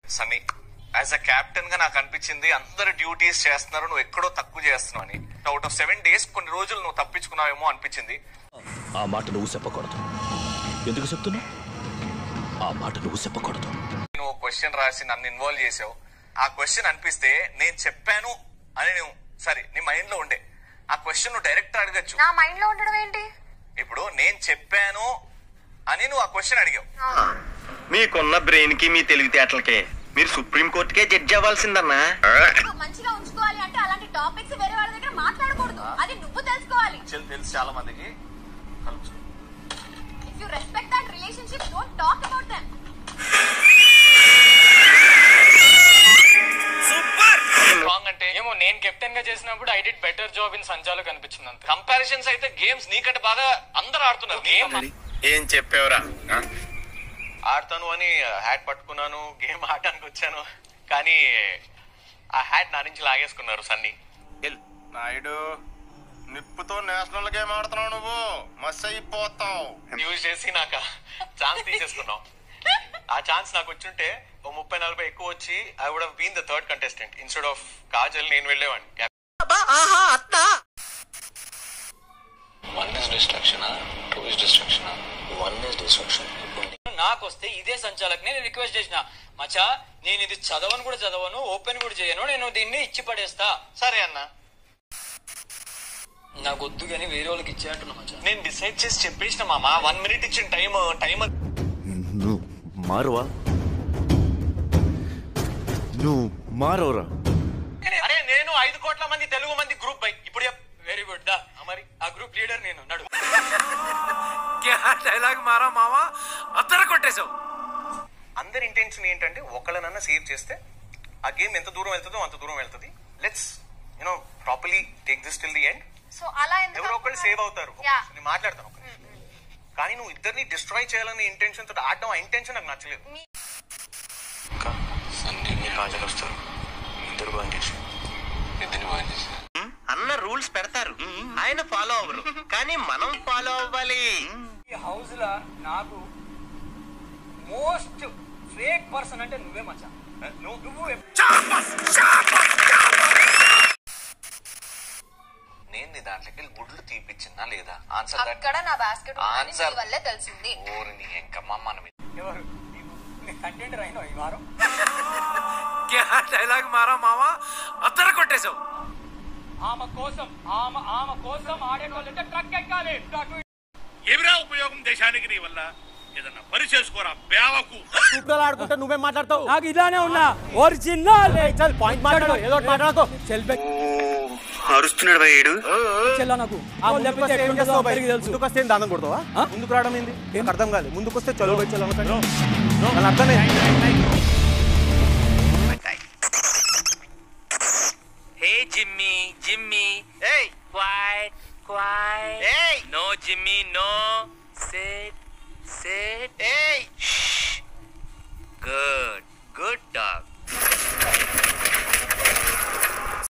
Sunny as a captain గా నాకు అనిపించింది అందరు డ్యూటీస్ చేస్తున్నారు నువ్వు ఎక్కడో తక్కువ చేస్తున్నావు అని అవుట్ ఆఫ్ సెవెన్ డేస్ కొన్ని రోజులు నువ్వు తప్పించుకున్నావేమో అనిపించింది ఆ మాట నువ్వు చెప్పకూడదు ఎందుకు చెప్తున్నావు ఆ మాట నువ్వు చెప్పకూడదు నువ్వు క్వశ్చన్ రాసి నన్ను ఇన్వాల్వ్ చేసావు ఆ క్వశ్చన్ అనిపిస్తే నేను చెప్పాను అని నువ్వు సరే నీ మైండ్ లో ఉండే ఆ క్వశ్చన్ నువ్వు డైరెక్ట్ అడగచ్చు నా మైండ్ లో ఉండడం ఏంటి ఇప్పుడు నేను చెప్పాను అని నువ్వు ఆ క్వశ్చన్ అడిగావు మీకున్న బ్రెయిన్ కి మీ తెలివితేటలకి మీరు సుప్రీం కోర్టుకే జడ్జి అవ్వాల్సిందన్నా మంచిగా ఉంచుకోవాలి అంటే అలాంటి టాపిక్స్ వేరే వాళ్ళ దగ్గర మాట్లాడకూడదు అది నువ్వు తెలుసుకోవాలి తెలు- తెలుసు చాలా మందికి కలుపు. If you respect that relationship don't talk about them wrong అంటే ఏమో నేను కెప్టెన్ గా చేసినప్పుడు I did better job in సంచాలకు అనిపించింది అంతే కంపారిజన్స్ అయితే గేమ్స్ నీకంటే బాగా అందరు ఆడుతున్నారు గేమ్ ఏం చెప్పావురా ఆడతాను అని హ్యాట్ పట్టుకున్నాను గేమ్ ఆడడానికి వచ్చాను కానీ ఆ హ్యాట్ నా నుంచి లాగేసుకున్నారు సన్నీ నాయుడు నిప్పుతో నేషనల్ గేమ్ ఆడుతున్నావు నువ్వు మస్ అయిపోతావు యూజ్ చేసి నాకు ఛాన్స్ తీసేసుకున్నాం ఆ ఛాన్స్ నాకు వచ్చుంటే ఓ ముప్పై నలభై ఎక్కువ వచ్చి I would been the third contestant instead of Kajal నేను వెళ్ళేవాడిని one is destruction two is destruction one is destruction నాకు వస్తే ఇదే సంచాలక్ నేను రిక్వెస్ట్ చేసిన మచా నేను ఇది చదవను కూడా చదవను ఓపెన్ కూడా చేయను నేను దీన్ని ఇచ్చి పడేస్తా సరే అన్న నాకు వద్దు కానీ వేరే వాళ్ళకి ఇచ్చేయంటున్నా మచా నేను డిసైడ్ చేసి చెప్పేసిన మామ వన్ మినిట్ ఇచ్చిన టైం టైం నువ్వు మారువా నువ్వు మారవరా అరే నేను ఐదు కోట్ల మంది తెలుగు మంది గ్రూప్ బై ఇప్పుడు చెప్. వెరీ గుడ్ దా మరి ఆ గ్రూప్ లీడర్ నేను నడు డైలాగ్ మారా మావా అద్దర కొట్టేశావు అందరి ఇంటెన్షన్ ఏంటంటే ఒకళ్ళనన్నా సేవ్ చేస్తే ఆ గేమ్ ఎంత దూరం వెళ్తుందో అంత దూరం వెళ్తుంది let's you know properly take this till the end so అలా ఎందుకు ఎవరో ఒకళ్ళు సేవ్ అవుతారు ఒక Yeah. నిమిషం, నేను మాట్లాడతాను ఒక నిమిషం. కానీ నువ్వు ఇద్దరిని డిస్ట్రాయ్ చేయాలనే ఇంటెన్షన్ తోటి ఆడడం ఆ ఇంటెన్షన్ నాకు నచ్చలేదు సన్నీ కాజల్ వస్తారు ఇద్దరు బాగా చేసి ఇద్దరిని బాగా చేసి అన్న రూల్స్ పెడతారు ఆయన ఫాలో అవ్వరు కానీ మనం ఫాలో అవ్వాలి ఈ హౌస్ లా నాకు మోస్ట్ ఫేక్ పర్సన్ అంటే నువ్వే మచా నువ్వు నువ్వు నేను నీ దాంట్లోకి వెళ్ళి గుడ్లు తీపిచ్చినా లేదా ఆన్సర్ దట్ అక్కడ నా బాస్కెట్ Answer. వల్లే తెలిసింది ఓరి నీ ఎంకమ్మ మనం ఎవరు కంటెంట్ రైనా ఈ వారం డైలాగ్ మారా మావా అద్దర కొట్టేశావు ఆమె కోసం ఆమె ఆమె కోసం ఆడేటోళ్ళంటే ట్రక్ ఎక్కాలి ట్రక్ ఏమిరా ఉపయోగం దేశానికి నీ వల్ల ఏదన్నా పని చేసుకోరా బేవకు ఆడుకుంటే నువ్వే మాట్లాడతావు నాకు ఇలానే ఉన్నా ఒరిజినల్ చల్ పాయింట్ మాట్లాడు ఏదో ఒకటి మాట్లాడుకో చెల్లి అరుస్తున్నాడు భయ్యుడు చెల్ల నాకు ముందుకు వస్తే దానం కొడతావా ముందుకు రావడం ఏంది నాకు అర్థం కాలేదు ముందుకు వస్తే చదువు పోయి చెల్లి వాళ్ళ అర్థమే హే జిమ్మి జిమ్మి ఏయ్ క్వైట్ క్వైట్ ఏయ్ నో జిమ్మి నో